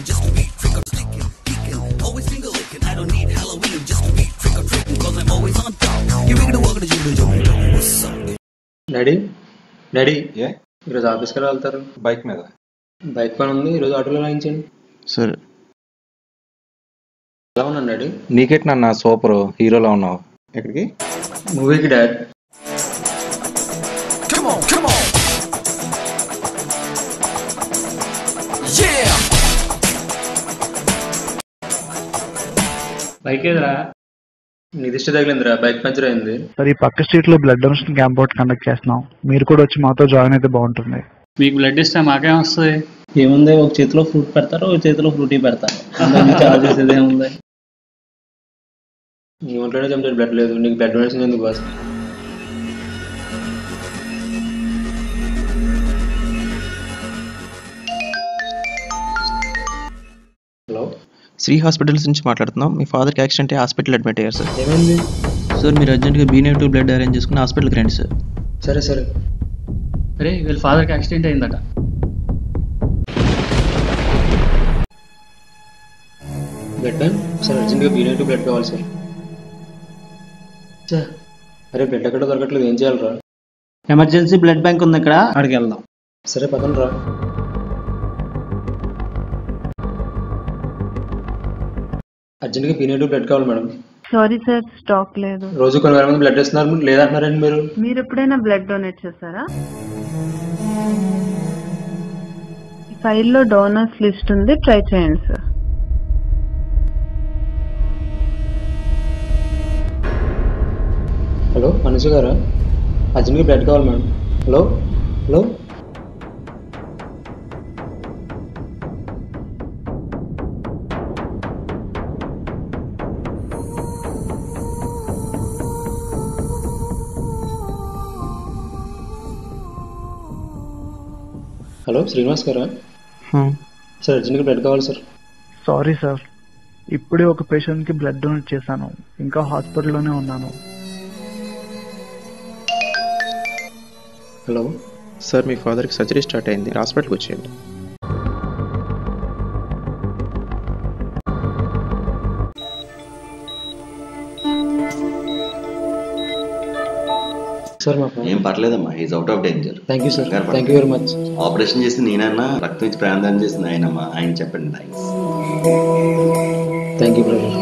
just to be trick or sticking. He can always finger licking. I don't need Halloween just to be trick or treating. Cause I'm always on top. You make it a walk to you to What's up? Daddy daddy ఏ ఈరోజు ఆఫీస్కి ఎలా వెళ్తారు bike మీద bike పని ఉంది ఈరోజు ఆటోలో రాయించండి సరే ఎలా ఉన్నాను డాడీ నీకెట్ నన్న సూపర్ హీరోలా ఉన్నావు ఎక్కడికి మూవీకి dad Come on, come on. Yeah. Bike ఏదిరా నీ దిష్టి తగిలిందిరా బైక్ పంచర్ అయింది సార్ ఈ పక్క స్ట్రీట్ లో బ్లడ్ డొనేషన్ క్యాంప్ ఒకటి కండక్ట్ చేస్తున్నాం మీరు కూడా వచ్చి మాతో జాయిన్ అయితే బాగుంటుంది మీకు బ్లడ్ ఇస్తే మాకేం వస్తుంది ఏముంది ఒక చేతిలో ఫ్రూట్ పెడతారు ఒక చేతిలో ఫ్రూటీ పెడతారు అంతకుమించి చాలా చేసేది ఏముంది నీ ఒంట్లోనే చెంచా బ్లడ్ లేదు నీకు బ్లడ్ డొనేషన్ ఎందుకు బాస్ హలో శ్రీ హాస్పిటల్స్ నుంచి మాట్లాడుతున్నాం మీ ఫాదర్కి యాక్సిడెంట్ అయ్యి హాస్పిటల్ అడ్మిట్ అయ్యారు సార్ ఏమైంది సార్ మీరు అర్జెంట్గా బీ నెగిటివ్ బ్లడ్ అరేంజ్ చేసుకుని హాస్పిటల్కి రండి సార్ సరే సరే అరే వీళ్ళ ఫాదర్కి యాక్సిడెంట్ అయిందట బ్లడ్ బ్యాంక్ సార్ అర్జెంట్గా బీ నెగిటివ్ బ్లడ్ కావాలి సార్ ఛే, అరే బ్లడ్ ఎక్కడ దొరకట్లేదు ఏం చేయాలరా ఎమర్జెన్సీ బ్లడ్ బ్యాంక్ ఉంది ఇక్కడ అక్కడికి వెళ్దాం సరే పదండి రా అర్జెంట్గా బీ నెగిటివ్ బ్లడ్ కావాలి మేడం సారీ సార్ స్టాక్ లేదు రోజు కొన్ని వేల మంది బ్లడ్ ఇస్తున్నారు లేదంటున్నారండి మీరు మీరు ఎప్పుడైనా బ్లడ్ డొనేట్ చేశారా ఈ ఫైల్లో డోనర్స్ లిస్ట్ ఉంది ట్రై చేయండి సార్ హలో మనసు గారా అర్జెంట్గా బ్లడ్ కావాలి madam hello hello hello Srinivas గారా సార్ అర్జెంట్గా బ్లడ్ కావాలి సార్ సారీ సార్ ఇప్పుడే ఒక పేషెంట్ కి బ్లడ్ డొనేట్ చేశాను ఇంకా హాస్పిటల్లోనే ఉన్నాను హలో సార్ మీ ఫాదర్కి సర్జరీ స్టార్ట్ అయింది హాస్పిటల్కి వచ్చేయండి సార్ మా ఏం పర్లేదమ్మా is out of danger thank you sir thank you very much operation చేసి నేనన్నా రక్తం ఇచ్చి ప్రాణదానం చేసింది ఆయనమ్మా ఆయన చెప్పండి థ్యాంక్స్ థ్యాంక్ యూ బ్రదర్